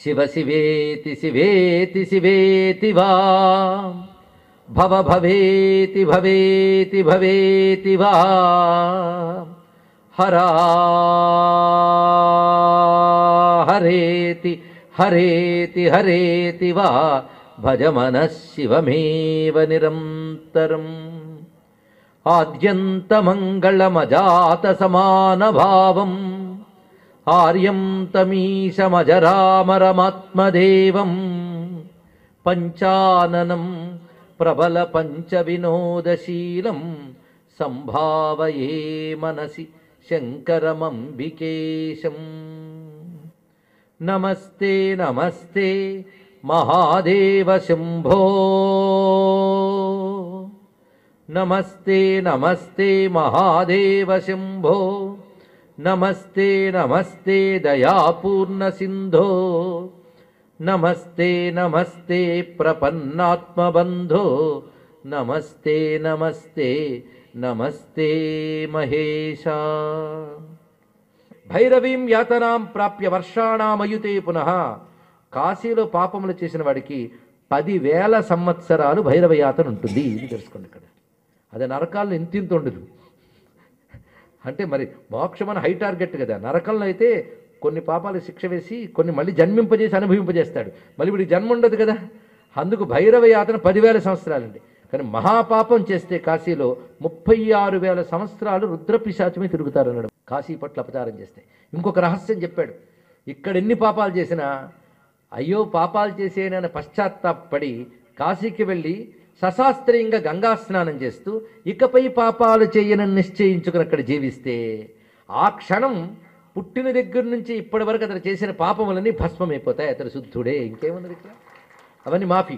శివ శివేతి శివేతి శివేతి వా భవ భవేతి భవేతి భవేతి వా హరా హరేతి హరేతి హరేతి వా భజ మనః శివమేవ నిరంతరం ఆద్యంతమంగళమజాత సమానభావం ఆర్యం తమీశమజరామరమాత్మదేవం పంచాననం ప్రబల పంచవినోదశీలం సంభావయే మనసి శంకరమంబికేశం నమస్తే నమస్తే మహాదేవ శంభో నమస్తే నమస్తే మహాదేవ శంభో నమస్తే నమస్తే దయాపూర్ణ సింధో నమస్తే నమస్తే ప్రపన్నాత్మబంధో నమస్తే నమస్తే నమస్తే మహేశ భైరవీం యాతనాం ప్రాప్య వర్షాణామయుతే పునః కాశీలో పాపములు చేసిన వాడికి పదివేల సంవత్సరాలు భైరవ యాతన ఉంటుంది ఇది తెలుసుకోండి ఇక్కడ అదే నరకాల్లో ఇంతింత ఉండదు అంటే మరి మోక్షం అని హై టార్గెట్ కదా నరకంలో అయితే కొన్ని పాపాలు శిక్ష వేసి కొన్ని మళ్ళీ జన్మింపజేసి అనుభవింపజేస్తాడు మళ్ళీ వీడికి జన్మ ఉండదు కదా అందుకు భైరవ యాతన పదివేల సంవత్సరాలండి కానీ మహాపాపం చేస్తే కాశీలో ముప్పై ఆరు వేల సంవత్సరాలు రుద్రపిశాచమే తిరుగుతారు అన్నాడు కాశీ పట్ల అపచారం చేస్తే ఇంకొక రహస్యం చెప్పాడు ఇక్కడ ఎన్ని పాపాలు చేసినా అయ్యో పాపాలు చేసేనని పశ్చాత్తాపడి కాశీకి వెళ్ళి సశాస్త్రీయంగా గంగా స్నానం చేస్తూ ఇకపై పాపాలు చేయనని నిశ్చయించుకుని అక్కడ జీవిస్తే ఆ క్షణం పుట్టిన దగ్గర నుంచి ఇప్పటి వరకు అతను చేసిన పాపములన్నీ భస్మమైపోతాయి అతను శుద్ధుడే ఇంకేమున్నది ఇక్కడ అవన్నీ మాఫీ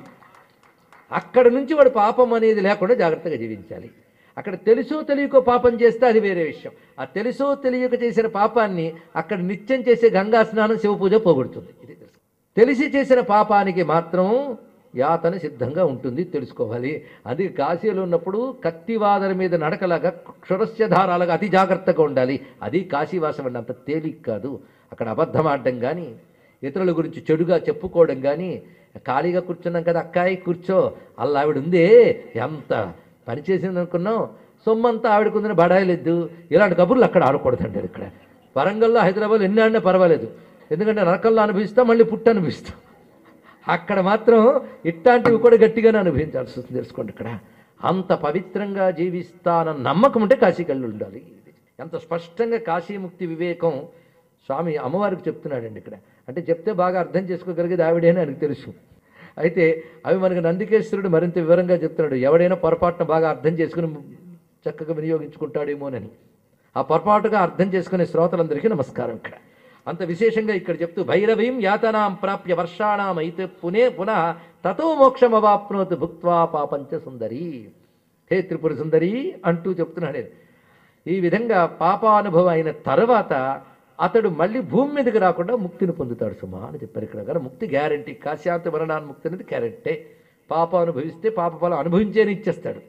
అక్కడ నుంచి వాడు పాపం అనేది లేకుండా జాగ్రత్తగా జీవించాలి అక్కడ తెలుసో తెలియకో పాపం చేస్తే అది వేరే విషయం ఆ తెలుసో తెలియక చేసిన పాపాన్ని అక్కడ నిత్యం చేసే గంగా స్నానం శివ పూజ పోగొడుతుంది ఇది తెలుసు తెలిసి చేసిన పాపానికి మాత్రం యాతన సిద్ధంగా ఉంటుంది తెలుసుకోవాలి అది కాశీలో ఉన్నప్పుడు కత్తివాదల మీద నడకలాగా క్షురస్యధారాలుగా అతి జాగ్రత్తగా ఉండాలి అది కాశీవాసం అంటే అంత తేలిక కాదు అక్కడ అబద్ధం ఆడడం కానీ ఇతరుల గురించి చెడుగా చెప్పుకోవడం కానీ ఖాళీగా కూర్చున్నాం కదా అక్కాయి కూర్చో అల్ల ఆవిడ ఉందే ఎంత పని చేసింది అనుకున్నాం సొమ్మంతా ఆవిడకుందని బడాయలేదు ఇలాంటి కబుర్లు అక్కడ ఆడకూడదండి ఇక్కడ వరంగల్లో హైదరాబాద్ ఎన్ని ఆడినా పర్వాలేదు ఎందుకంటే నరకంలో అనుభవిస్తాం మళ్ళీ పుట్ట అనుభవిస్తాం అక్కడ మాత్రం ఇట్లాంటివి కూడా గట్టిగానే అనుభవించాల్సి వస్తుంది తెలుసుకోండి ఇక్కడ అంత పవిత్రంగా జీవిస్తానన్న నమ్మకం ఉంటే కాశీకళ్ళు ఉండాలి ఎంత స్పష్టంగా కాశీముక్తి వివేకం స్వామి అమ్మవారికి చెప్తున్నాడండి ఇక్కడ అంటే చెప్తే బాగా అర్థం చేసుకోగలిగేది ఆవిడే అని ఆయనకు తెలుసు అయితే అవి మనకు నందికేశ్వరుడు మరింత వివరంగా చెప్తున్నాడు ఎవడైనా పొరపాటున బాగా అర్థం చేసుకుని చక్కగా వినియోగించుకుంటాడేమోనని ఆ పొరపాటుగా అర్థం చేసుకునే శ్రోతలందరికీ నమస్కారం ఇక్కడ అంత విశేషంగా ఇక్కడ చెప్తూ భైరవీం యాతనాం ప్రాప్య వర్షాణం అయితే పునే పునః తతో మోక్షమవాప్నోతు భుక్వా పాపంచ సుందరి హే త్రిపుర సుందరి అంటూ చెప్తున్నాడు ఆయన. ఈ విధంగా పాపానుభవం అయిన తర్వాత అతడు మళ్ళీ భూమి మీదకి రాకుండా ముక్తిని పొందుతాడు సుమా అని చెప్పారు ఇక్కడ కానీ ముక్తి గ్యారంటీ కాశ్యాంత మరణాన్ని ముక్తి అనేది గ్యారంటీ పాప అనుభవిస్తే పాప ఫలం అనుభవించేని ఇచ్చేస్తాడు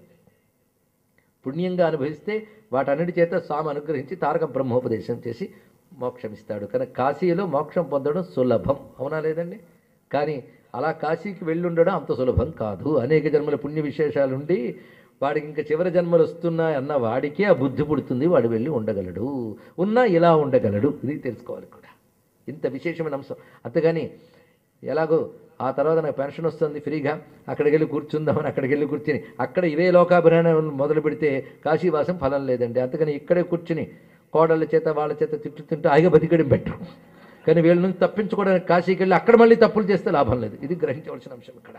పుణ్యంగా అనుభవిస్తే వాటన్నిటి చేత స్వామి అనుగ్రహించి తారక బ్రహ్మోపదేశం చేసి మోక్షం ఇస్తాడు కానీ కాశీలో మోక్షం పొందడం సులభం అవునా లేదండి కానీ అలా కాశీకి వెళ్ళి ఉండడం అంత సులభం కాదు అనేక జన్మల పుణ్య విశేషాలు ఉండి వాడికి ఇంకా చివరి జన్మలు వస్తున్నాయి అన్న వాడికే ఆ బుద్ధి పుడుతుంది వాడు వెళ్ళి ఉండగలడు ఉన్నా ఇలా ఉండగలడు ఇది తెలుసుకోవాలి కూడా ఇంత విశేషమైన అంశం అంతేగాని ఎలాగో ఆ తర్వాత నాకు పెన్షన్ వస్తుంది ఫ్రీగా అక్కడికి వెళ్ళి కూర్చుందామని అక్కడికి వెళ్ళి కూర్చుని అక్కడ ఇవే లోకాభిరాణం మొదలు పెడితే కాశీవాసం ఫలం లేదండి అందుకని ఇక్కడే కూర్చుని కోడళ్ళ చేత వాళ్ళ చేత తిట్టుతుంటే ఆయిగా బతికడం బెటర్ కానీ వీళ్ళ నుంచి తప్పించుకోవడానికి కాశీకి వెళ్ళి అక్కడ మళ్ళీ తప్పులు చేస్తే లాభం లేదు ఇది గ్రహించవలసిన అంశం ఇక్కడ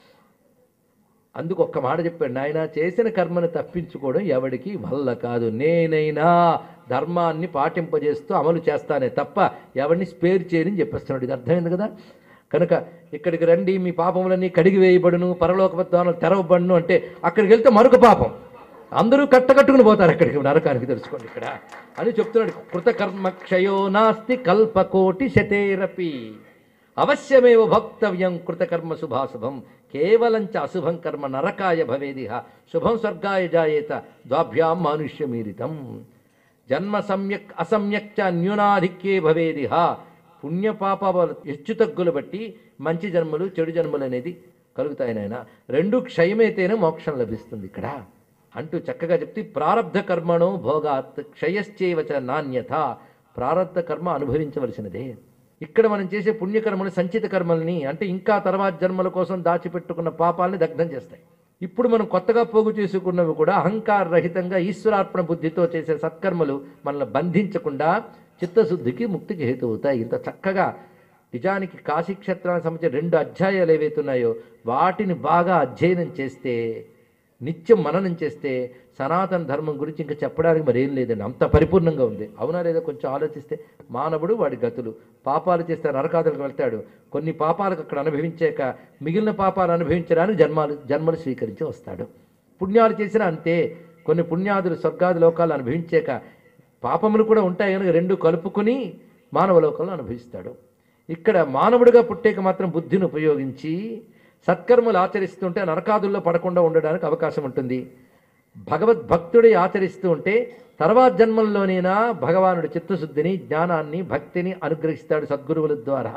అందుకు ఒక్క మాట చెప్పాడు నాయన చేసిన కర్మను తప్పించుకోవడం ఎవడికి వల్ల కాదు నేనైనా ధర్మాన్ని పాటింపజేస్తూ అమలు చేస్తానే తప్ప ఎవరిని స్పేర్ చేయని చెప్పేస్తున్నాడు ఇది అర్థమైంది కదా కనుక ఇక్కడికి రండి మీ పాపములన్నీ కడిగి వేయబడును పరలోకపద్వానాలు తెరవబడును అంటే అక్కడికి వెళ్తే మరొక పాపం అందరూ కట్టకట్టుకుని పోతారు అక్కడికి నరకానికి తెలుసుకోండి ఇక్కడ అని చెప్తున్నాడు కృతకర్మ క్షయో నాస్తి కల్పకోటి శతేరపి అవశ్యమేవ భక్తవ్యం కృతకర్మ శుభాశుభం కేవలంచ అశుభం కర్మ నరకాయ భవేదిహ శుభం స్వర్గాయ జాయేత ద్వాభ్యాం మానుష్యమీరితం జన్మ సమ్యక్ అసమ్యక్ చ న్యూనాధిక్యే భవేదిహ పుణ్యపాపాలు హెచ్చు తగ్గులు బట్టి మంచి జన్మలు చెడు జన్మలు అనేది కలుగుతాయి నాయన రెండు క్షయమైతేనే మోక్షం లభిస్తుంది ఇక్కడ అంటూ చక్కగా చెప్తే ప్రారంధ కర్మణో భోగాత్ క్షయశ్చేవచ నాణ్యత ప్రారంధ కర్మ అనుభవించవలసినదే ఇక్కడ మనం చేసే పుణ్యకర్మలు సంచిత కర్మల్ని అంటే ఇంకా తర్వాత జన్మల కోసం దాచిపెట్టుకున్న పాపాలని దగ్ధం చేస్తాయి ఇప్పుడు మనం కొత్తగా పోగు చేసుకున్నవి కూడా అహంకార రహితంగా ఈశ్వరార్పణ బుద్ధితో చేసే సత్కర్మలు మనల్ని బంధించకుండా చిత్తశుద్ధికి ముక్తికి హేతు అవుతాయి ఇంత చక్కగా నిజానికి కాశీక్షేత్రానికి సంబంధించిన రెండు అధ్యాయాలు ఏవైతే ఉన్నాయో వాటిని బాగా అధ్యయనం చేస్తే నిత్యం మననం చేస్తే సనాతన ధర్మం గురించి ఇంకా చెప్పడానికి మరేం లేదండి అంత పరిపూర్ణంగా ఉంది అవునా లేదా కొంచెం ఆలోచిస్తే మానవుడు వాడి గతులు పాపాలు చేస్తే నరకాదులకు వెళ్తాడు కొన్ని పాపాలకు అక్కడ అనుభవించాక మిగిలిన పాపాలు అనుభవించడానికి జన్మాలు జన్మలు స్వీకరించి వస్తాడు పుణ్యాలు చేసినా అంతే కొన్ని పుణ్యాదులు స్వర్గాది లోకాలు అనుభవించాక పాపములు కూడా ఉంటాయి కనుక రెండు కలుపుకొని మానవ లోకంలో అనుభవిస్తాడు ఇక్కడ మానవుడిగా పుట్టేక మాత్రం బుద్ధిని ఉపయోగించి సత్కర్మలు ఆచరిస్తుంటే నరకాదుల్లో పడకుండా ఉండడానికి అవకాశం ఉంటుంది భగవద్భక్తుడి ఆచరిస్తూ ఉంటే తర్వాత జన్మల్లోనైనా భగవానుడి చిత్తశుద్ధిని జ్ఞానాన్ని భక్తిని అనుగ్రహిస్తాడు సద్గురువుల ద్వారా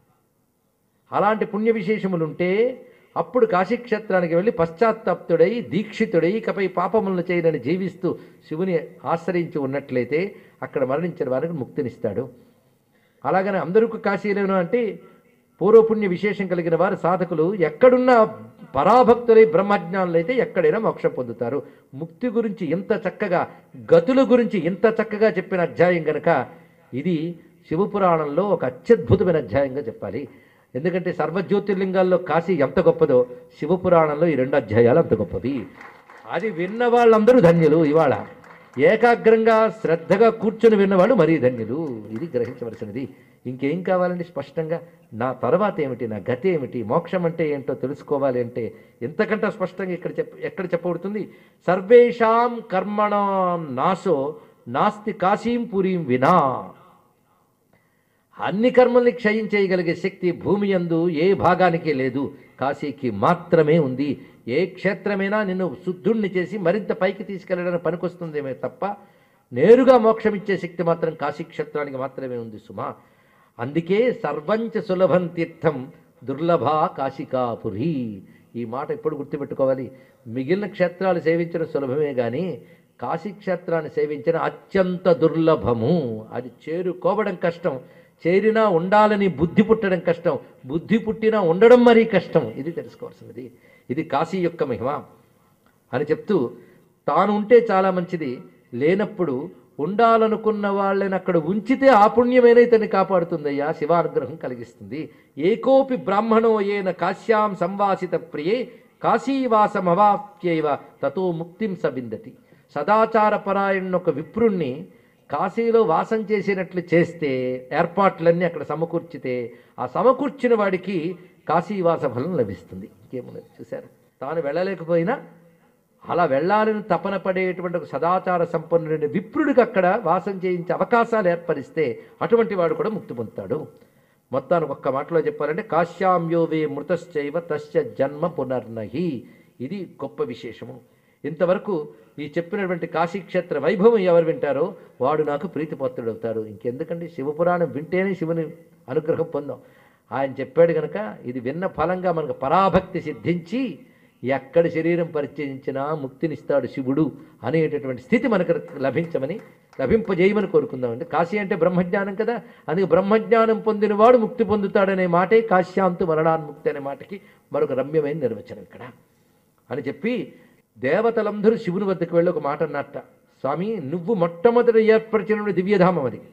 అలాంటి పుణ్య విశేషములుంటే అప్పుడు కాశీక్షేత్రానికి వెళ్ళి పశ్చాత్తాప్తుడై దీక్షితుడై ఇకపై పాపములను చేయనని జీవిస్తూ శివుని ఆశ్రయించి ఉన్నట్లయితే అక్కడ మరణించిన వారికి ముక్తినిస్తాడు అలాగని అందరికీ కాశీలోను అంటే పూర్వపుణ్య విశేషం కలిగిన వారు సాధకులు ఎక్కడున్న పరాభక్తులై బ్రహ్మజ్ఞానులు అయితే ఎక్కడైనా మోక్షం పొందుతారు ముక్తి గురించి ఇంత చక్కగా గతుల గురించి ఇంత చక్కగా చెప్పిన అధ్యాయం గనక ఇది శివపురాణంలో ఒక అత్యద్భుతమైన అధ్యాయంగా చెప్పాలి ఎందుకంటే సర్వజ్యోతిర్లింగాల్లో కాశీ ఎంత గొప్పదో శివపురాణంలో ఈ రెండు అధ్యాయాలు అంత గొప్పవి అది విన్న వాళ్ళందరూ ధన్యులు ఇవాళ ఏకాగ్రంగా శ్రద్ధగా కూర్చొని విన్నవాళ్ళు మరీ ధన్యులు ఇది గ్రహించవలసినది ఇంకేం కావాలండి స్పష్టంగా నా తర్వాత ఏమిటి నా గతి ఏమిటి మోక్షం అంటే ఏంటో తెలుసుకోవాలి అంటే ఎంతకంటే స్పష్టంగా ఇక్కడ చెప్ప ఎక్కడ చెప్పబడుతుంది సర్వేషాం కర్మణాం నాశో నాస్తి కాశీం పురీం వినా అన్ని కర్మల్ని క్షయం చేయగలిగే శక్తి భూమి యందు ఏ భాగానికి లేదు కాశీకి మాత్రమే ఉంది ఏ క్షేత్రమైనా నిన్ను శుద్ధుణ్ణి చేసి మరింత పైకి తీసుకెళ్ళడానికి పనికొస్తుందేమే తప్ప నేరుగా మోక్షం ఇచ్చే శక్తి మాత్రం కాశీ క్షేత్రానికి మాత్రమే ఉంది సుమా అందుకే సర్వంచ సులభం తీర్థం దుర్లభ కాశికాపురి ఈ మాట ఎప్పుడు గుర్తుపెట్టుకోవాలి మిగిలిన క్షేత్రాలు సేవించడం సులభమే కానీ కాశీ క్షేత్రాన్ని సేవించడం అత్యంత దుర్లభము అది చేరుకోవడం కష్టం చేరినా ఉండాలని బుద్ధి పుట్టడం కష్టం బుద్ధి పుట్టినా ఉండడం మరీ కష్టం ఇది తెలుసుకోవాల్సినది ఇది కాశీ యొక్క మహిమ అని చెప్తూ తాను ఉంటే చాలా మంచిది లేనప్పుడు ఉండాలనుకున్న వాళ్ళని అక్కడ ఉంచితే ఆ పుణ్యమైన ఇతన్ని కాపాడుతుందయ్యా శివానుగ్రహం కలిగిస్తుంది ఏకోపి బ్రాహ్మణో ఏన కాశ్యాం సంవాసిత ప్రియే కాశీవాసమవాప్యైవ తతో ముక్తిం సవిందతి సదాచార పరాయణ ఒక విప్రుణ్ణి కాశీలో వాసం చేసినట్లు చేస్తే ఏర్పాట్లన్నీ అక్కడ సమకూర్చితే ఆ సమకూర్చిన వాడికి కాశీవాస ఫలం లభిస్తుంది ఇంకేమున్నది చూసారా తాను వెళ్ళలేకపోయినా అలా వెళ్ళాలని తపన పడేటువంటి ఒక సదాచార సంపన్నుడైన విప్రుడికి అక్కడ వాసం చేయించే అవకాశాలు ఏర్పరిస్తే అటువంటి వాడు కూడా ముక్తి పొందుతాడు మొత్తానికి ఒక్క మాటలో చెప్పాలంటే కాశ్యామ్యోవే మృతశ్చైవ తస్య జన్మ పునర్నహి ఇది గొప్ప విశేషము ఇంతవరకు ఈ చెప్పినటువంటి కాశీక్షేత్ర వైభవం ఎవరు వింటారో వాడు నాకు ప్రీతిపాత్రుడవుతారు ఇంకెందుకండి శివపురాణం వింటేనే శివుని అనుగ్రహం పొందాం ఆయన చెప్పాడు కనుక ఇది విన్న ఫలంగా మనకు పరాభక్తి సిద్ధించి ఎక్కడ శరీరం పరిచయించినా ముక్తినిస్తాడు శివుడు అనేటటువంటి స్థితి మనకు లభించమని లభింపజేయమని కోరుకుందామండి కాశీ అంటే బ్రహ్మజ్ఞానం కదా అందుకే బ్రహ్మజ్ఞానం పొందినవాడు ముక్తి పొందుతాడనే మాటే కాశ్యాంతు మరణాన్ముక్తి అనే మాటకి మరొక రమ్యమైన నిర్వచనం ఇక్కడ అని చెప్పి దేవతలందరూ శివుని వద్దకు వెళ్ళి ఒక మాట అన్నట్ట స్వామి నువ్వు మొట్టమొదట ఏర్పరిచిన దివ్యధామం అది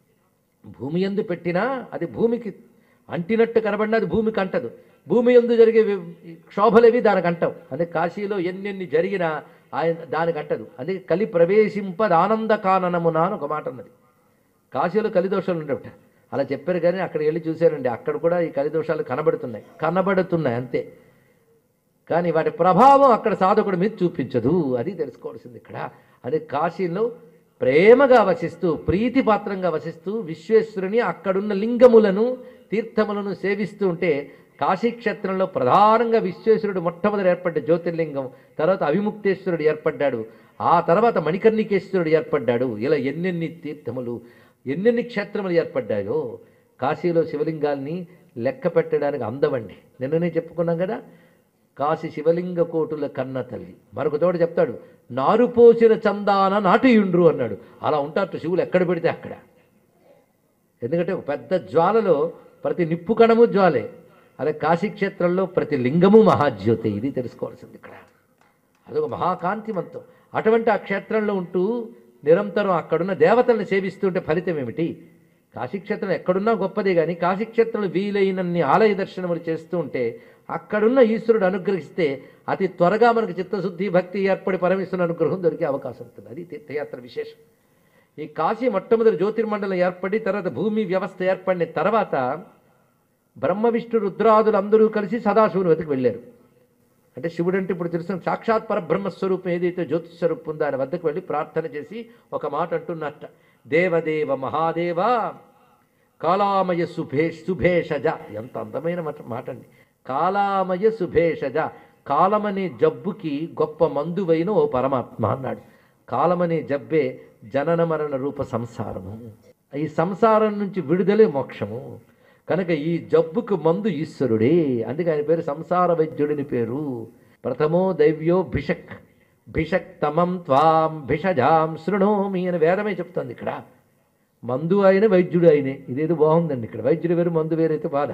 భూమి ఎందు పెట్టినా అది భూమికి అంటినట్టు కనబడినా అది భూమికి అంటదు భూమి ఎందు జరిగే వి- క్షోభలేవి దానికి అంటవు అదే కాశీలో ఎన్నెన్ని జరిగినా ఆయన దానికి అంటదు అదే కలి ప్రవేశింపద ఆనంద కాననమున అని ఒక మాట ఉన్నది కాశీలో కలిదోషాలు ఉండేట అలా చెప్పారు కానీ అక్కడికి వెళ్ళి చూశారండి అక్కడ కూడా ఈ కలిదోషాలు కనబడుతున్నాయి కనబడుతున్నాయి అంతే కానీ వాటి ప్రభావం అక్కడ సాధకుడి మీద చూపించదు అది తెలుసుకోవాల్సింది ఇక్కడ అదే కాశీలో ప్రేమగా వసిస్తూ ప్రీతిపాత్రంగా వసిస్తూ విశ్వేశ్వరుని అక్కడున్న లింగములను తీర్థములను సేవిస్తూ ఉంటే కాశీక్షేత్రంలో ప్రధానంగా విశ్వేశ్వరుడు మొట్టమొదటి ఏర్పడ్డ జ్యోతిర్లింగం తర్వాత అవిముక్తేశ్వరుడు ఏర్పడ్డాడు ఆ తర్వాత మణికర్ణికేశ్వరుడు ఏర్పడ్డాడు ఇలా ఎన్నెన్ని తీర్థములు ఎన్నెన్ని క్షేత్రములు ఏర్పడ్డాయో కాశీలో శివలింగాల్ని లెక్క పెట్టడానికి అందమండి నిన్ననే చెప్పుకున్నాం కదా కాశీ శివలింగ కోటుల కన్న తల్లి మరొక తోట చెప్తాడు నారు పోసిన చందాన నాటియుండ్రు అన్నాడు అలా ఉంటారు శివులు ఎక్కడ పెడితే అక్కడ ఎందుకంటే ఒక పెద్ద జ్వాలలో ప్రతి నిప్పు కణము జ్వాలే అదే కాశీక్షేత్రంలో ప్రతి లింగము మహాజ్యోతి ఇది తెలుసుకోవాల్సింది ఇక్కడ అదొక మహాకాంతిమంతం అటువంటి ఆ క్షేత్రంలో ఉంటూ నిరంతరం అక్కడున్న దేవతల్ని సేవిస్తుంటే ఫలితం ఏమిటి కాశీక్షేత్రం ఎక్కడున్నా గొప్పదే కానీ కాశీక్షేత్రంలో వీలైనన్ని ఆలయ దర్శనములు చేస్తూ ఉంటే అక్కడున్న ఈశ్వరుడు అనుగ్రహిస్తే అతి త్వరగా మనకు చిత్తశుద్ధి భక్తి ఏర్పడి పరమేశ్వరుని అనుగ్రహం దొరికే అవకాశం ఉంటుంది అది తీర్థయాత్ర విశేషం ఈ కాశీ మొట్టమొదటి జ్యోతిర్మండలం ఏర్పడి తర్వాత భూమి వ్యవస్థ ఏర్పడిన తర్వాత బ్రహ్మ విష్ణు రుద్రాదులు అందరూ కలిసి సదాశివుని వెతికి వెళ్ళారు అంటే శివుడు అంటే ఇప్పుడు తెలుసు సాక్షాత్ పరబ్రహ్మ స్వరూపం ఏదైతే జ్యోతి స్వరూపం ఉందో ఆయన వద్దకు వెళ్ళి ప్రార్థన చేసి ఒక మాట అంటున్నట్ట దేవదేవ మహాదేవ కాలామయ సుభే సుభేషజ ఎంత అందమైన మాట మాట అండి కాలామయ సుభేషజ కాలమనే జబ్బుకి గొప్ప మందువైన ఓ పరమాత్మ అన్నాడు కాలమనే జబ్బే జనన మరణ రూప సంసారము ఈ సంసారం నుంచి విడుదలే మోక్షము కనుక ఈ జబ్బుకు మందు ఈశ్వరుడే అందుకే ఆయన పేరు సంసార వైద్యుడిని పేరు ప్రథమో దైవ్యో భిషక్ భిషక్ తమం త్వాం భిషజాం శృణోమి అని వేదమే చెప్తుంది ఇక్కడ మందు ఆయన వైద్యుడు ఆయనే ఇదేదో బాగుందండి ఇక్కడ వైద్యుడు వేరు మందు వేరైతే బాధ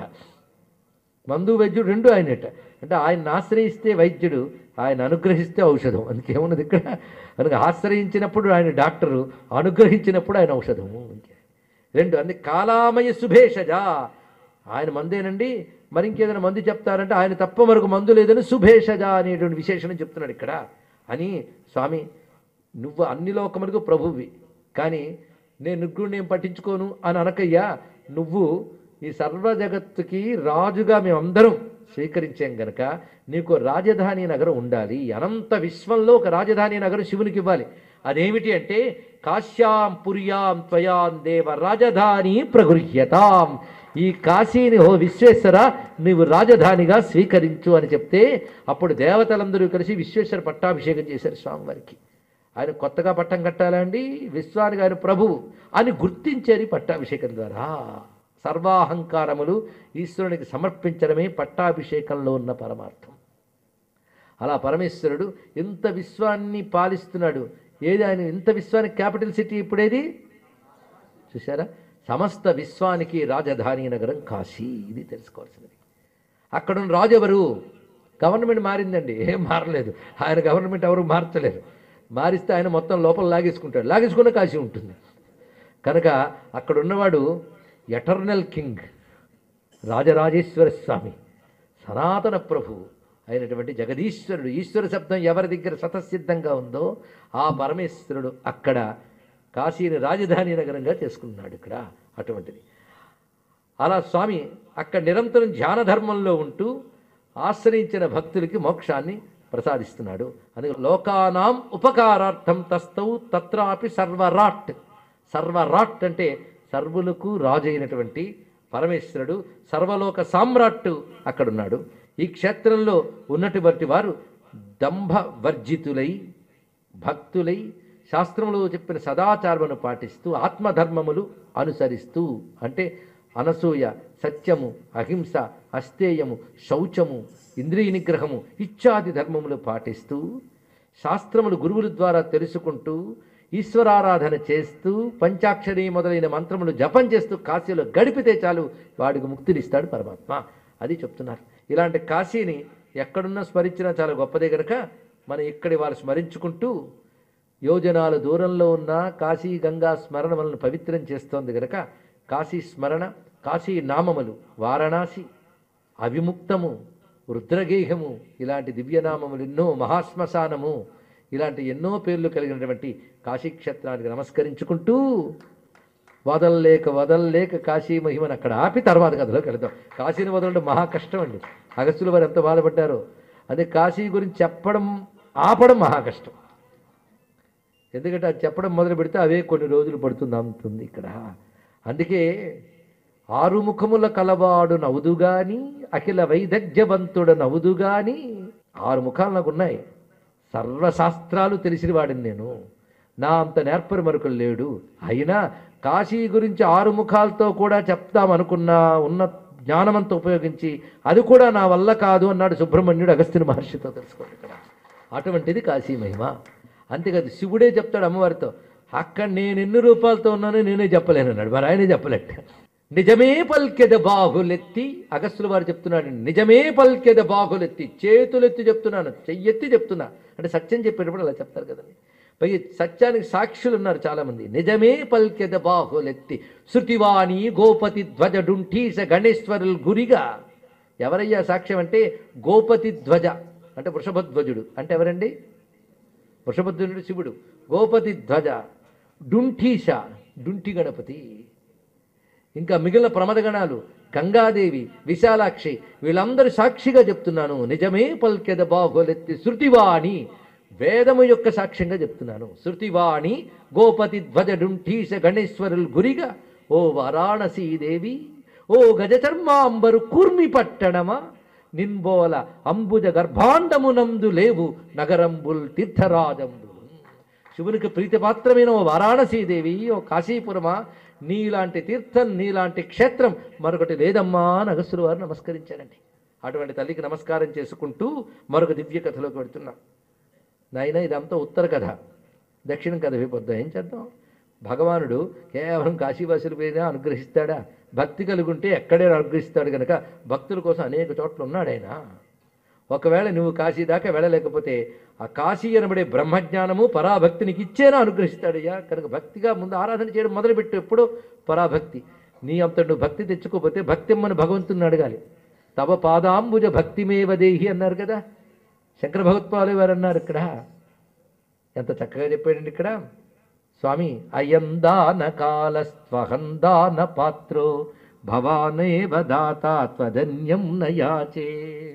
మందు వైద్యుడు రెండు ఆయనట అంటే ఆయన ఆశ్రయిస్తే వైద్యుడు ఆయన అనుగ్రహిస్తే ఔషధం అందుకేమున్నది ఇక్కడ కనుక ఆశ్రయించినప్పుడు ఆయన డాక్టరు అనుగ్రహించినప్పుడు ఆయన ఔషధము అంతే రెండు అందుకే కాలామయ సుభేషజ ఆయన మందేనండి మరి ఇంకేదైనా మందు చెప్తారంటే ఆయన తప్ప మరొక మందు లేదని సుభేషజ అనేటువంటి విశేషణం చెప్తున్నాడు ఇక్కడ అని స్వామి నువ్వు అన్ని లోకములకు ప్రభువి కానీ నేను నిగ్గుడిని ఏం పట్టించుకోను అని అనకయ్యా నువ్వు ఈ సర్వ జగత్తుకి రాజుగా మేమందరం స్వీకరించాం గనక నీకు రాజధాని నగరం ఉండాలి అనంత విశ్వంలో ఒక రాజధాని నగరం శివునికి ఇవ్వాలి అదేమిటి అంటే కాశ్యాం పుర్యాం త్వయాం దేవ రాజధాని ప్రగృహ్యతాం ఈ కాశీని ఓ విశ్వేశ్వర నీవు రాజధానిగా స్వీకరించు అని చెప్తే అప్పుడు దేవతలందరూ కలిసి విశ్వేశ్వర పట్టాభిషేకం చేశారు స్వామివారికి ఆయన కొత్తగా పట్టం కట్టాలండి విశ్వానికి ఆయన ప్రభువు అని గుర్తించారు ఈ పట్టాభిషేకం ద్వారా సర్వాహంకారములు ఈశ్వరునికి సమర్పించడమే పట్టాభిషేకంలో ఉన్న పరమార్థం అలా పరమేశ్వరుడు ఇంత విశ్వాన్ని పాలిస్తున్నాడు ఏది ఆయన ఇంత విశ్వానికి క్యాపిటల్ సిటీ ఇప్పుడేది చూసారా సమస్త విశ్వానికి రాజధాని నగరం కాశీ ఇది తెలుసుకోవాల్సినది అక్కడ ఉన్న రాజు ఎవరు గవర్నమెంట్ మారిందండి ఏం మారలేదు ఆయన గవర్నమెంట్ ఎవరు మార్చలేరు మారిస్తే ఆయన మొత్తం లోపల లాగేసుకుంటాడు లాగేసుకున్న కాశీ ఉంటుంది కనుక అక్కడ ఉన్నవాడు ఎటర్నల్ కింగ్ రాజరాజేశ్వర స్వామి సనాతన ప్రభువు అయినటువంటి జగదీశ్వరుడు ఈశ్వర శబ్దం ఎవరి దగ్గర స్వతసిద్ధంగా ఉందో ఆ పరమేశ్వరుడు అక్కడ కాశీని రాజధాని నగరంగా చేసుకున్నాడు ఇక్కడ అటువంటిది అలా స్వామి అక్కడ నిరంతరం ధ్యాన ధర్మంలో ఉంటూ ఆశ్రయించిన భక్తులకి మోక్షాన్ని ప్రసాదిస్తున్నాడు అందుకే లోకానాం ఉపకారార్థం తస్తౌ తత్రాపి సర్వరాట్ సర్వరాట్ అంటే సర్వులకు రాజు అయినటువంటి పరమేశ్వరుడు సర్వలోక సామ్రాట్టు అక్కడున్నాడు ఈ క్షేత్రంలో ఉన్నటువంటి వారు దంభ వర్జితులై భక్తులై శాస్త్రంలో చెప్పిన సదాచారమును పాటిస్తూ ఆత్మధర్మములు అనుసరిస్తూ అంటే అనసూయ సత్యము అహింస అస్తేయము శౌచము ఇంద్రియ నిగ్రహము ఇత్యాది ధర్మములు పాటిస్తూ శాస్త్రములు గురువుల ద్వారా తెలుసుకుంటూ ఈశ్వరారాధన చేస్తూ పంచాక్షరి మొదలైన మంత్రములు జపం చేస్తూ కాశీలో గడిపితే చాలు వాడికి ముక్తినిస్తాడు పరమాత్మ అది చెప్తున్నారు ఇలాంటి కాశీని ఎక్కడున్నా స్మరించినా చాలా గొప్పదే కనుక మనం ఇక్కడి వారు స్మరించుకుంటూ యోజనాల దూరంలో ఉన్న కాశీ గంగా స్మరణ మనల్ని పవిత్రం చేస్తోంది గనక కాశీ స్మరణ కాశీ నామములు వారణాసి అవిముక్తము రుద్రగేహము ఇలాంటి దివ్యనామములు ఎన్నో మహాశ్మశానము ఇలాంటి ఎన్నో పేర్లు కలిగినటువంటి కాశీక్షేత్రానికి నమస్కరించుకుంటూ వదలలేక వదలలేక కాశీ మహిమను అక్కడ ఆపి తర్వాత కథలోకి వెళదాం కాశీని వదలడం మహా కష్టం అండి అగస్టుల వారు ఎంత బాధపడ్డారో అదే కాశీ గురించి చెప్పడం ఆపడం మహా కష్టం ఎందుకంటే అది చెప్పడం మొదలు పెడితే అవే కొన్ని రోజులు పడుతుంది అంతుంది ఇక్కడ అందుకే ఆరు ముఖముల కలవాడు నవ్వుదు గాని అఖిల వైదగ్ధ్యవంతుడు నవ్వుదు గాని ఆరు ముఖాలు నాకు ఉన్నాయి సర్వశాస్త్రాలు తెలిసిన వాడిని నేను నా అంత నేర్పరి మరొకరు లేడు అయినా కాశీ గురించి ఆరు ముఖాలతో కూడా చెప్తామనుకున్నా ఉన్న జ్ఞానమంతా ఉపయోగించి అది కూడా నా వల్ల కాదు అన్నాడు సుబ్రహ్మణ్యుడు అగస్త్యుని మహర్షితో తెలుసుకోండి ఇక్కడ అటువంటిది కాశీ మహిమ అంతేకాదు శివుడే చెప్తాడు అమ్మవారితో అక్కడ నేను ఎన్ని రూపాయలతో ఉన్నానో నేనే చెప్పలేను అన్నాడు మరి ఆయనే చెప్పలేట నిజమే పల్కెద బాహులెత్తి అగస్టుల వారు చెప్తున్నాడు నిజమే పల్కెద బాహులెత్తి చేతులెత్తి చెప్తున్నాను చెయ్యెత్తి చెప్తున్నా అంటే సత్యం చెప్పేటప్పుడు అలా చెప్తారు కదండి పైగా సత్యానికి సాక్షులు ఉన్నారు చాలామంది నిజమే పల్కెద బాహులెత్తి శృతివాణి గోపతి ధ్వజ డుంఠీస గణేశ్వరులు గురిగా ఎవరయ్యా సాక్ష్యం అంటే గోపతి ధ్వజ అంటే వృషభధ్వజుడు అంటే ఎవరండి వృషభధ్వజుడు శివుడు గోపతి ధ్వజ డుంఠీష డుంఠి గణపతి ఇంకా మిగిలిన ప్రమదగణాలు గంగాదేవి విశాలాక్షి వీళ్ళందరూ సాక్షిగా చెప్తున్నాను నిజమే పల్కెద బాహులెత్తి శృతివాణి వేదము యొక్క సాక్ష్యంగా చెప్తున్నాను శృతివాణి గోపతి ధ్వజ డుంఠీశ గణేశ్వరులు గురిగా ఓ వారాణసీదేవి ఓ గజచర్మాంబరు కూర్మి పట్టణమా నిన్బోల అంబుజ గర్భాండమునందు లేవు నగరంబుల్ తీర్థరాజంబులు శివునికి ప్రీతిపాత్రమైన ఓ వారాణసీదేవి ఓ కాశీపురమా నీలాంటి తీర్థం నీలాంటి క్షేత్రం మరొకటి లేదమ్మా అని అగస్సులు వారు నమస్కరించారండి అటువంటి తల్లికి నమస్కారం చేసుకుంటూ మరొక దివ్య కథలోకి వెడుతున్నాం నాయన ఇదంతా ఉత్తర కథ దక్షిణం కథ విపొద్దాం ఏం చేద్దాం భగవానుడు కేవలం కాశీవాసుల మీద అనుగ్రహిస్తాడా భక్తి కలుగుంటే ఎక్కడే అనుగ్రహిస్తాడు కనుక భక్తుల కోసం అనేక చోట్ల ఉన్నాడు ఆయన ఒకవేళ నువ్వు కాశీ దాకా వెళ్ళలేకపోతే ఆ కాశీ అనబడే బ్రహ్మజ్ఞానము పరాభక్తి నీకు ఇచ్చేనా అనుగ్రహిస్తాడయ్యా కనుక భక్తిగా ముందు ఆరాధన చేయడం మొదలుపెట్టు ఎప్పుడో పరాభక్తి నీ అంత నువ్వు భక్తి తెచ్చుకోకపోతే భక్తి అమ్మని భగవంతుని అడగాలి తవ పాదాంబుజ భక్తిమేవ దేహి అన్నారు కదా శంకర భగవత్పాలు వారు అన్నారు ఇక్కడ ఎంత చక్కగా చెప్పాడండి ఇక్కడ స్వామి అయందాన కాలస్వహందాన పాత్రో భవానేవ దాత త్వధన్యం నయాచే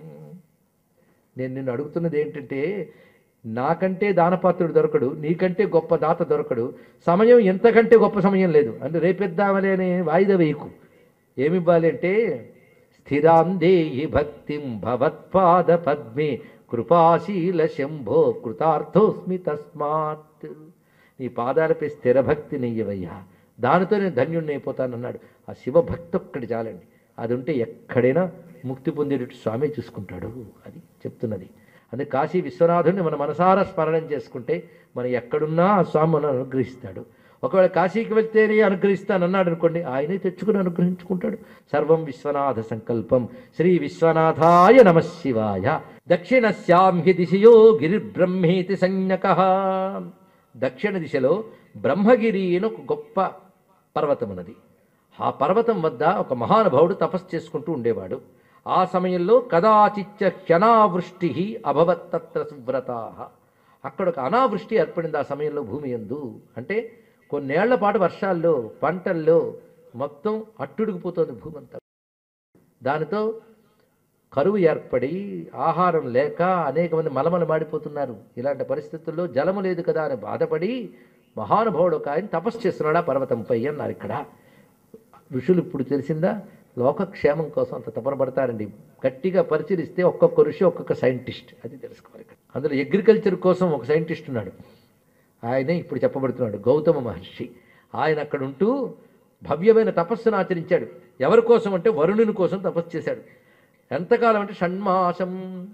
నేను నిన్ను అడుగుతున్నది ఏంటంటే నాకంటే దానపాత్రుడు దొరకడు నీకంటే గొప్ప దాత దొరకడు సమయం ఎంతకంటే గొప్ప సమయం లేదు అంటే రేపెద్దామలే అనే వాయిదా వేయకు ఏమివ్వాలి అంటే స్థిరాందేహి భక్తిం భవత్పాద పద్మే కృపాశీల శంభో కృతార్థోస్మి తస్మాత్ నీ పాదాలపై స్థిర భక్తి నెయ్యవయ్యా దానితో నేను ధన్యుణ్ణి అయిపోతానన్నాడు ఆ శివభక్తి ఒక్కటి చాలండి అది ఉంటే ఎక్కడైనా ముక్తి పొందేటట్టు స్వామి చూసుకుంటాడు అది చెప్తున్నది అదే కాశీ విశ్వనాథుడిని మన మనసారా స్మరణం చేసుకుంటే మనం ఎక్కడున్నా ఆ స్వామి మనం అనుగ్రహిస్తాడు ఒకవేళ కాశీకి వెళ్తేనే అనుగ్రహిస్తానన్నాడు అనుకోండి ఆయనే తెచ్చుకుని అనుగ్రహించుకుంటాడు సర్వం విశ్వనాథ సంకల్పం శ్రీ విశ్వనాథాయ నమ శివాయ దక్షిణస్యాం హి దిశయో గిరిబ్రహ్మేతి సంజ్ఞక దక్షిణ దిశలో బ్రహ్మగిరి అని ఒక గొప్ప పర్వతం ఉన్నది ఆ పర్వతం వద్ద ఒక మహానుభావుడు తపస్సు చేసుకుంటూ ఉండేవాడు ఆ సమయంలో కదాచిచ్చ క్షణావృష్టి అభవత్ తత్ర సువ్రతా అక్కడ ఒక అనావృష్టి ఏర్పడింది ఆ సమయంలో భూమి ఎందు అంటే కొన్నేళ్ల పాటు వర్షాల్లో పంటల్లో మొత్తం అట్టుడికిపోతుంది భూమి అంతా దానితో కరువు ఏర్పడి ఆహారం లేక అనేక మంది మలమలు మాడిపోతున్నారు ఇలాంటి పరిస్థితుల్లో జలము లేదు కదా అని బాధపడి మహానుభావుడు ఒక ఆయన తపస్సు చేస్తున్నాడు ఆ పర్వతంపై అన్నారు ఇక్కడ ఋషులు ఇప్పుడు తెలిసిందా లోకక్షేమం కోసం అంత తపన పడతారండి గట్టిగా పరిశీలిస్తే ఒక్కొక్క ఋషి ఒక్కొక్క సైంటిస్ట్ అది తెలుసుకోవాలి ఇక్కడ అందులో అగ్రికల్చర్ కోసం ఒక సైంటిస్ట్ ఉన్నాడు ఆయనే ఇప్పుడు చెప్పబడుతున్నాడు గౌతమ మహర్షి ఆయన అక్కడ ఉంటూ భవ్యమైన తపస్సును ఆచరించాడు ఎవరి కోసం అంటే వరుణుని కోసం తపస్సు చేశాడు ఎంతకాలం అంటే షణ్మాసం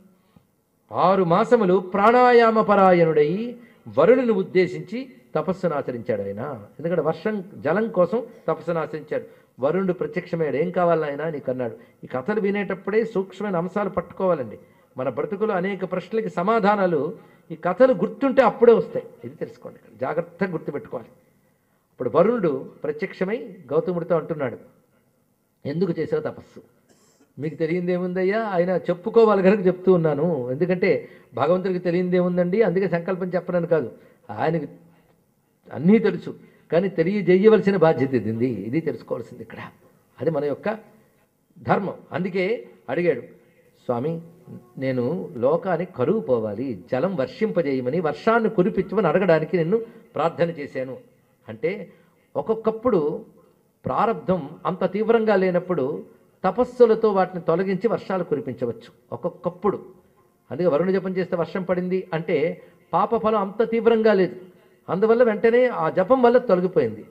ఆరు మాసములు ప్రాణాయామ పరాయణుడై వరుణుని ఉద్దేశించి తపస్సును ఆచరించాడు ఆయన ఎందుకంటే వర్షం జలం కోసం తపస్సును ఆచరించాడు వరుణుడు ప్రత్యక్షమయ్యాడు ఏం కావాలి ఆయన నీకు అన్నాడు ఈ కథలు వినేటప్పుడే సూక్ష్మమైన అంశాలు పట్టుకోవాలండి మన బ్రతుకులో అనేక ప్రశ్నలకి సమాధానాలు ఈ కథలు గుర్తుంటే అప్పుడే వస్తాయి ఇది తెలుసుకోండి ఇక్కడ జాగ్రత్తగా గుర్తుపెట్టుకోవాలి ఇప్పుడు వరుణుడు ప్రత్యక్షమై గౌతముడితో అంటున్నాడు ఎందుకు చేసావు తపస్సు మీకు తెలియందేముందయ్యా ఆయన చెప్పుకోవాలి కనుక చెప్తూ ఉన్నాను ఎందుకంటే భగవంతుడికి తెలియందేముందండి అందుకే సంకల్పం చెప్పనని కాదు ఆయనకి అన్నీ తెలుసు కానీ తెలియజేయవలసిన బాధ్యత ఇది ఇది తెలుసుకోవాల్సింది ఇక్కడ అది మన యొక్క ధర్మం అందుకే అడిగాడు స్వామి నేను లోకానికి కరువు పోవాలి జలం వర్షింపజేయమని వర్షాన్ని కురిపించమని అడగడానికి నిన్ను ప్రార్థన చేశాను అంటే ఒక్కొక్కప్పుడు ప్రారంధం అంత తీవ్రంగా లేనప్పుడు తపస్సులతో వాటిని తొలగించి వర్షాలు కురిపించవచ్చు ఒక్కొక్కప్పుడు అందుకే వరుణ జపం చేస్తే వర్షం పడింది అంటే పాప ఫలం అంత తీవ్రంగా లేదు అందువల్ల వెంటనే ఆ జపం వల్ల తొలగిపోయింది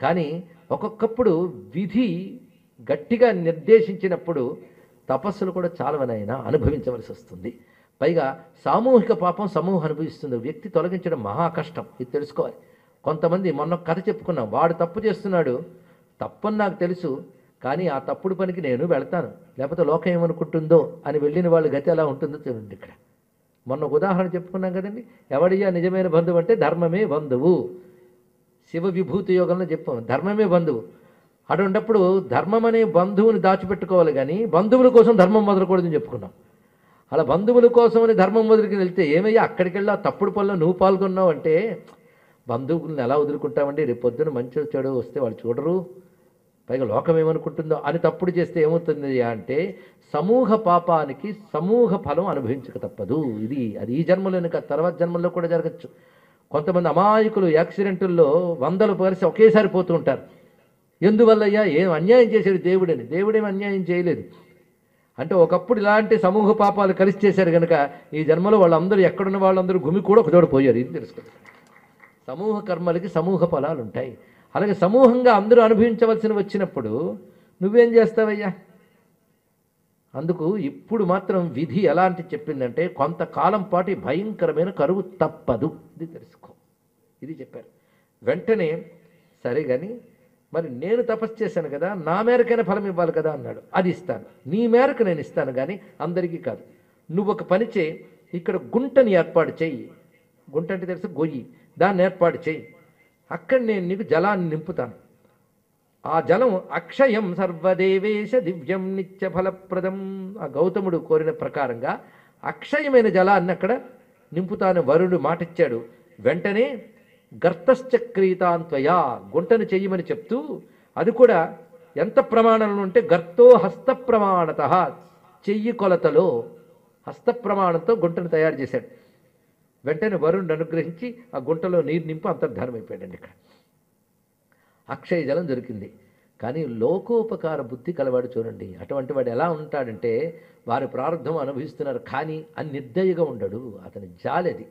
కానీ ఒక్కొక్కప్పుడు విధి గట్టిగా నిర్దేశించినప్పుడు తపస్సులు కూడా చాలవనైనా అనుభవించవలసి వస్తుంది పైగా సామూహిక పాపం సమూహం అనుభవిస్తుంది వ్యక్తి తొలగించడం మహా కష్టం ఇది తెలుసుకోవాలి కొంతమంది మొన్న ఒక కథ చెప్పుకున్నాం వాడు తప్పు చేస్తున్నాడు తప్పని నాకు తెలుసు కానీ ఆ తప్పుడు పనికి నేను వెళ్తాను లేకపోతే లోకం ఏమనుకుంటుందో అని వెళ్ళిన వాళ్ళ గతి ఎలా ఉంటుందో చూడండి ఇక్కడ మొన్న ఒక ఉదాహరణ చెప్పుకున్నాం కదండి ఎవడియా నిజమైన బంధువు అంటే ధర్మమే బంధువు శివ విభూతి యోగంలో చెప్పాం ధర్మమే బంధువు అటువంటప్పుడు ధర్మం అనే బంధువుని దాచిపెట్టుకోవాలి కానీ బంధువుల కోసం ధర్మం మొదలకూడదని చెప్పుకున్నాం అలా బంధువుల కోసం అని ధర్మం వదిలికి వెళ్తే ఏమయ్యా అక్కడికి వెళ్ళి ఆ తప్పుడు పనిలో నువ్వు పాల్గొన్నావు అంటే బంధువులను ఎలా వదులుకుంటామండి రేపు పొద్దున మంచి చెడు వస్తే వాళ్ళు చూడరు పైగా లోకం ఏమనుకుంటుందో అని తప్పుడు చేస్తే ఏమవుతుంది అంటే సమూహ పాపానికి సమూహ ఫలం అనుభవించక తప్పదు ఇది అది ఈ జన్మలోనే కాదు తర్వాత జన్మల్లో కూడా జరగచ్చు కొంతమంది అమాయకులు యాక్సిడెంటుల్లో వందలు పరిసి ఒకేసారి పోతూ ఉంటారు ఎందువల్లయ్యా ఏం అన్యాయం చేశాడు దేవుడని దేవుడేం అన్యాయం చేయలేదు అంటే ఒకప్పుడు ఇలాంటి సమూహ పాపాలు కలిసి చేశారు కనుక ఈ జన్మలో వాళ్ళందరూ ఎక్కడున్న వాళ్ళందరూ గుమి కూడా ఒకచోట పోయారు ఇది తెలుసుకోండి సమూహ కర్మలకి సమూహ ఫలాలు ఉంటాయి అలాగే సమూహంగా అందరూ అనుభవించవలసిన వచ్చినప్పుడు నువ్వేం చేస్తావయ్యా అందుకు ఇప్పుడు మాత్రం విధి ఎలాంటి చెప్పిందంటే కొంతకాలం పాటు ఈ భయంకరమైన కరువు తప్పదు ఇది తెలుసుకో ఇది చెప్పారు వెంటనే సరే కానీ మరి నేను తపస్సు చేశాను కదా నా మేరకైనా ఫలం ఇవ్వాలి కదా అన్నాడు అది ఇస్తాను నీ మేరకు నేను ఇస్తాను కానీ అందరికీ కాదు నువ్వు ఒక పని చేయి ఇక్కడ గుంటని ఏర్పాటు చెయ్యి గుంట అంటే తెలుసు గొయ్యి దాన్ని ఏర్పాటు చేయి అక్కడ నేను నీకు జలాన్ని నింపుతాను ఆ జలం అక్షయం సర్వదేవేశ దివ్యం నిత్య ఫలప్రదం ఆ గౌతముడు కోరిన ప్రకారంగా అక్షయమైన జలాన్ని అక్కడ నింపుతాను వరుడు మాటిచ్చాడు వెంటనే గర్తశ్చక్రీతాంత్వయా గుంటను చెయ్యమని చెప్తూ అది కూడా ఎంత ప్రమాణంలో ఉంటే గర్తో హస్త ప్రమాణత చెయ్యి కొలతలో హస్త ప్రమాణంతో గుంటను తయారు చేశాడు వెంటనే వరుణ్ణి అనుగ్రహించి ఆ గుంటలో నీరు నింపు అంతర్ధానం అయిపోయాడండి ఇక్కడ అక్షయ జలం దొరికింది కానీ లోకోపకార బుద్ధి కలవాడు చూడండి అటువంటి వాడు ఎలా ఉంటాడంటే వారి ప్రారంభం అనుభవిస్తున్నారు కానీ అని నిర్దయగా ఉండడు అతని జాలది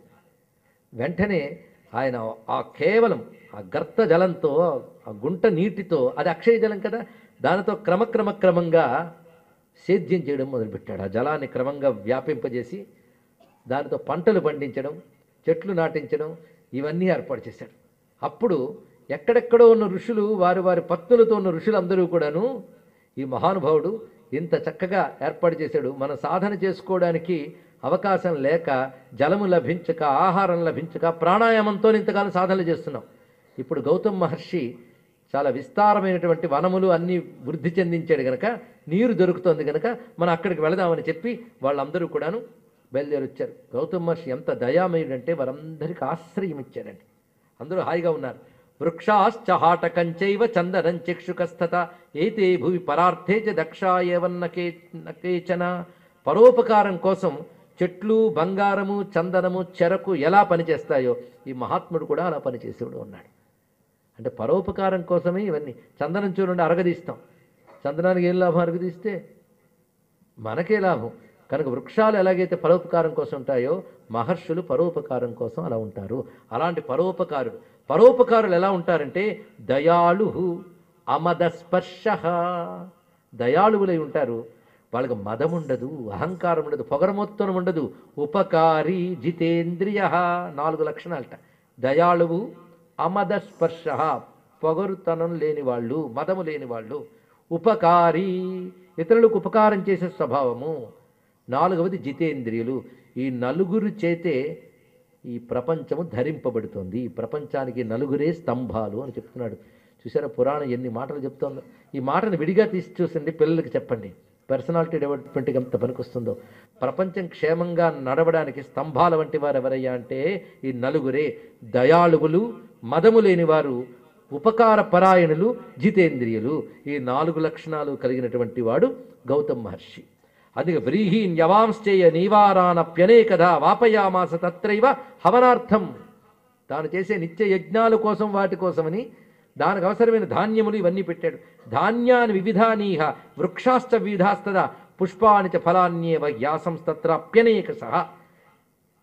వెంటనే ఆయన ఆ కేవలం ఆ గర్త జలంతో ఆ గుంట నీటితో అది అక్షయ జలం కదా దానితో క్రమక్రమ క్రమంగా సేద్యం చేయడం మొదలుపెట్టాడు ఆ జలాన్ని క్రమంగా వ్యాపింపజేసి దానితో పంటలు పండించడం చెట్లు నాటించడం ఇవన్నీ ఏర్పాటు చేశాడు అప్పుడు ఎక్కడెక్కడో ఉన్న ఋషులు వారి వారి పత్నులతో ఉన్న ఋషులందరూ కూడాను ఈ మహానుభావుడు ఇంత చక్కగా ఏర్పాటు చేశాడు మన సాధన చేసుకోవడానికి అవకాశం లేక జలము లభించక ఆహారం లభించక ప్రాణాయామంతో ఇంతకాలం సాధనలు చేస్తున్నాం ఇప్పుడు గౌతమ్ మహర్షి చాలా విస్తారమైనటువంటి వనములు అన్నీ వృద్ధి చెందించాడు గనక నీరు దొరుకుతుంది గనక మనం అక్కడికి వెళదామని చెప్పి వాళ్ళందరూ కూడాను బయలుదేరి వచ్చారు గౌతమ్ మహర్షి ఎంత దయామయుడంటే వారందరికీ ఆశ్రయం ఇచ్చాడండి అందరూ హాయిగా ఉన్నారు వృక్షాశ్చహాటకంచైవ చందనం చక్షుకస్థత ఏతే భువి పరార్థే చ దక్షాయవన్నకే నకేచన పరోపకారం కోసం చెట్లు బంగారము చందనము చెరకు ఎలా పనిచేస్తాయో ఈ మహాత్ముడు కూడా అలా పనిచేసేవాడు ఉన్నాడు అంటే పరోపకారం కోసమే ఇవన్నీ చందనం చూడండి అరగదీస్తాం చందనానికి ఏం లాభం అరగదీస్తే మనకే లాభం కనుక వృక్షాలు ఎలాగైతే పరోపకారం కోసం ఉంటాయో మహర్షులు పరోపకారం కోసం అలా ఉంటారు అలాంటి పరోపకారుడు పరోపకారులు ఎలా ఉంటారంటే దయాళు అమదస్పర్శ దయాళువులై ఉంటారు వాళ్ళకి మదం ఉండదు అహంకారం ఉండదు పొగరమొత్తనం ఉండదు ఉపకారి జితేంద్రియ నాలుగు లక్షణాలట దయాళువు అమదస్పర్శ పొగరుతనం లేని వాళ్ళు మదము లేని వాళ్ళు ఉపకారి ఇతరులకు ఉపకారం చేసే స్వభావము నాలుగవది జితేంద్రియులు ఈ నలుగురు చేతే ఈ ప్రపంచము ధరింపబడుతుంది ఈ ప్రపంచానికి నలుగురే స్తంభాలు అని చెప్తున్నాడు చూసారా పురాణం ఎన్ని మాటలు చెప్తుందో ఈ మాటను విడిగా తీసి చూసండి పిల్లలకి చెప్పండి పర్సనాలిటీ డెవలప్మెంట్కి ఎంత పనికొస్తుందో ప్రపంచం క్షేమంగా నడవడానికి స్తంభాల వంటి వారు ఎవరయ్యా అంటే ఈ నలుగురే దయాళువులు మదము లేని వారు ఉపకార పరాయణులు జితేంద్రియులు ఈ నాలుగు లక్షణాలు కలిగినటువంటి వాడు గౌతమ్ మహర్షి అందుకే వ్రీహీన్ యవాంశ్చేయ నీవారానప్యనేకదా వాపయామాస తత్రైవ హవనార్థం తాను చేసే నిత్య యజ్ఞాల కోసం వాటి కోసమని దానికి అవసరమైన ధాన్యములు ఇవన్నీ పెట్టాడు ధాన్యాన్ని వివిధానీహ వృక్షాశ్చ వివిధాస్తద పుష్పాని చ ఫలాన్యేవ యాసంస్తత్ర అప్యనేక సహ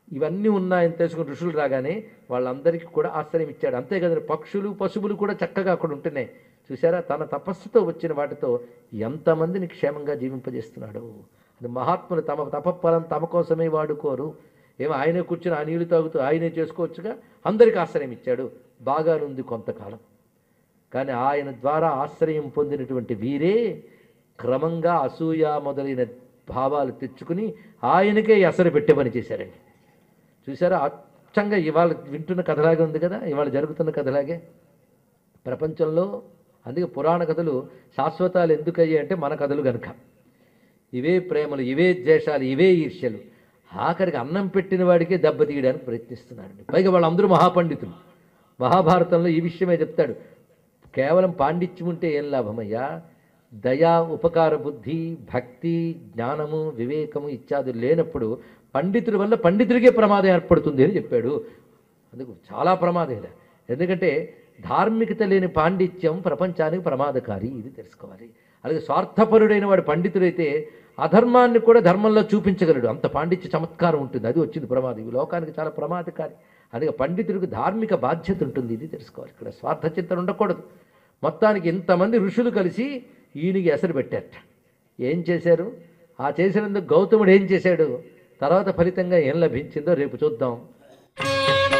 ఇవన్నీ ఉన్నాయని తెలుసుకుని ఋషులు రాగానే వాళ్ళందరికీ కూడా ఆశ్రయం ఇచ్చాడు అంతే కదండి పక్షులు పశువులు కూడా చక్కగా అక్కడ ఉంటున్నాయి చూసారా తన తపస్సుతో వచ్చిన వాటితో ఎంతమందిని క్షేమంగా జీవింపజేస్తున్నాడు అది మహాత్ములు తమ తపఫలం తమ కోసమే వాడుకోరు ఏమో ఆయనే కూర్చుని ఆ నీళ్లు తాగుతూ ఆయనే చేసుకోవచ్చుగా అందరికీ ఆశ్రయం ఇచ్చాడు బాగానుంది కొంతకాలం కానీ ఆయన ద్వారా ఆశ్రయం పొందినటువంటి వీరే క్రమంగా అసూయ మొదలైన భావాలు తెచ్చుకుని ఆయనకే ఎసరు పెట్టే పని చేశారండి చూసారా అచ్చంగా ఇవాళ వింటున్న కథలాగే ఉంది కదా ఇవాళ జరుగుతున్న కథలాగే ప్రపంచంలో అందుకే పురాణ కథలు శాశ్వతాలు ఎందుకు అయ్యాయి అంటే మన కథలు గనుక ఇవే ప్రేమలు ఇవే ద్వేషాలు ఇవే ఈర్ష్యలు ఆఖరికి అన్నం పెట్టిన వాడికే దెబ్బ తీయడానికి ప్రయత్నిస్తున్నారండి పైగా వాళ్ళందరూ మహాపండితులు మహాభారతంలో ఈ విషయమే చెప్తాడు కేవలం పాండిత్యం ఉంటే ఏం లాభమయ్యా దయా ఉపకార బుద్ధి భక్తి జ్ఞానము వివేకము ఇత్యాదులు లేనప్పుడు పండితుడి వల్ల పండితుడికే ప్రమాదం ఏర్పడుతుంది అని చెప్పాడు అందుకు చాలా ప్రమాదం ఇది. ఎందుకంటే ధార్మికత లేని పాండిత్యం ప్రపంచానికి ప్రమాదకారి ఇది తెలుసుకోవాలి అలాగే స్వార్థపరుడైన వాడు పండితుడైతే అధర్మాన్ని కూడా ధర్మంలో చూపించగలడు అంత పాండిత్య చమత్కారం ఉంటుంది అది వచ్చింది ప్రమాదం ఈ లోకానికి చాలా ప్రమాదకారి అందుకే పండితుడికి ధార్మిక బాధ్యత ఉంటుంది ఇది తెలుసుకోవాలి ఇక్కడ స్వార్థ చింతన ఉండకూడదు మొత్తానికి ఇంతమంది ఋషులు కలిసి ఈయనకి ఎసరు పెట్టారట ఏం చేశారు ఆ చేసినందుకు గౌతముడు ఏం చేశాడు తర్వాత ఫలితంగా ఏం లభించిందో రేపు చూద్దాం